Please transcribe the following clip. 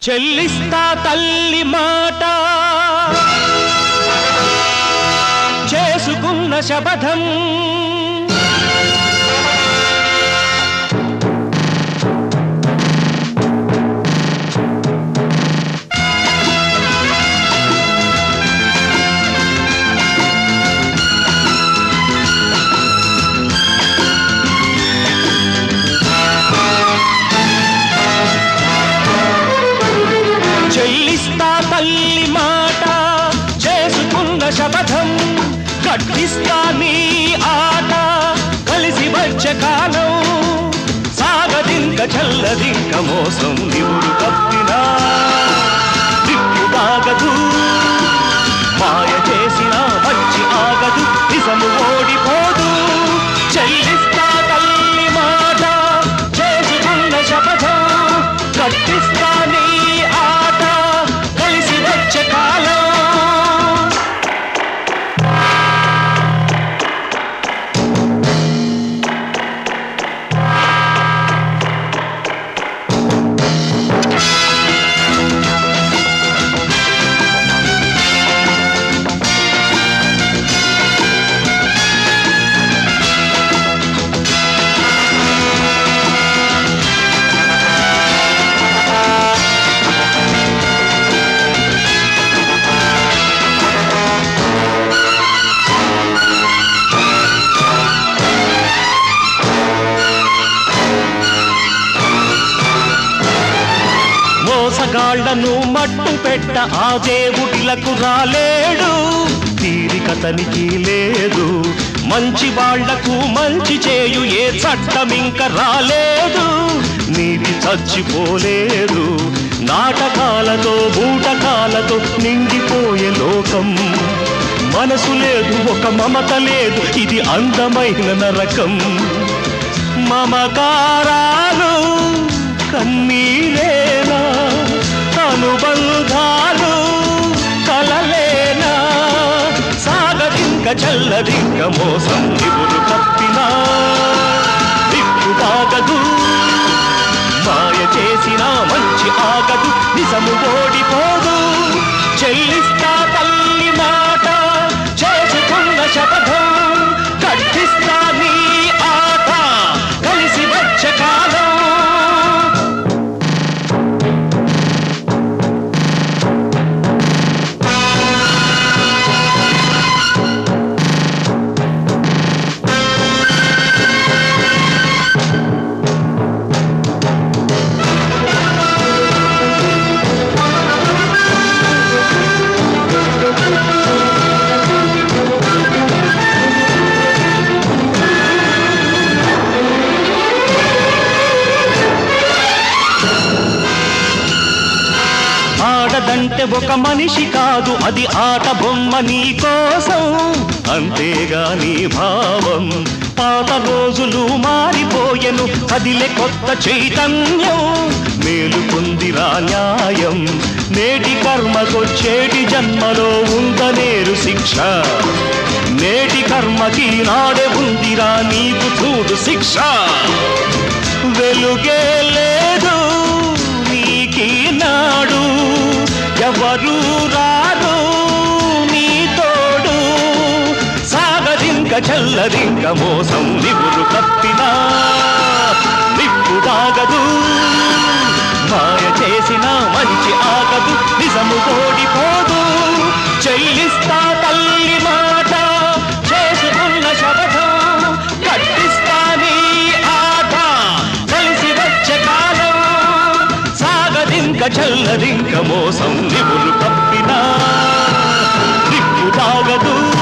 చెల్లిస్తా తల్లి మాట చేసుకున్న శపథం చెల్లిస్తా తల్లి మాట చేసుకున్న శపథం కట్టిస్తా నీ ఆట కలిసి వచ్చే కాలం సాగదింక చల్లదింక మోసం నివుడు తప్పినా దిక్కు దాగదు మాయ చేసిన మంచి ఆగదు నిజము ఓడిపోదు చెల్లిస్తా తల్లి మాట చేసుకున్న శపథం కట్టిస్తా నీ ఆట కలిసి వచ్చే కాలం మోసగాళ్లను మట్టు పెట్ట ఆ దేవుడిలకు రాలేడు తీరికతనికి లేదు మంచి వాళ్లకు మంచి చేయు ఏ చట్టం ఇంక రాలేదు నీతి చచ్చిపోలేదు నాటకాలతో బూటకాలతో నిండిపోయే లోకం మనసు లేదు ఒక మమత లేదు ఇది అందమైన నరకం మమకారాలు కన్నీరేనా అనుబంధాలు కలలేనా సాగదింక చల్లదింక మోసం ఇవురు కప్పినా దిక్కు తాగదు మాయ చేసిన మంచి ఆగదు నిజము ఓడిపోదు చెల్లిస్తా తల్లి మాట చేసుకున్న శపథం కట్టిస్తా నీ ఆట కలిసి వచ్చే కాలం ఆడదంటే ఒక మనిషి కాదు అది ఆట బొమ్మ నీ కోసం అంతేగాని భావం పాత రోజులు మారిపోయెను కదిలే కొత్త చైతన్యం మేలుకుందిరా న్యాయం నేటి కర్మకొచ్చేటి జన్మలో ఉందనేరు శిక్ష నేటి కర్మకి నాడే ఉందిరా నీకు చూడు శిక్ష వెలుగే లేదు నీకి నాడు ఎవరు రారు నీ తోడు సాగదింక చల్లదింక మోసం నివురు కప్పినా నిప్పు దాగదు మాయ చేసిన మంచి ఆగదు నిజము ఓడిపోదు చెల్లిస్తా తల్లి మాట చేసుకున్న శపథం కట్టిస్తా నీ ఆట కలిసి వచ్చే కాలం సాగదింక చల్లదింక మోసం నివులు కప్పినా దిక్కు తాగదు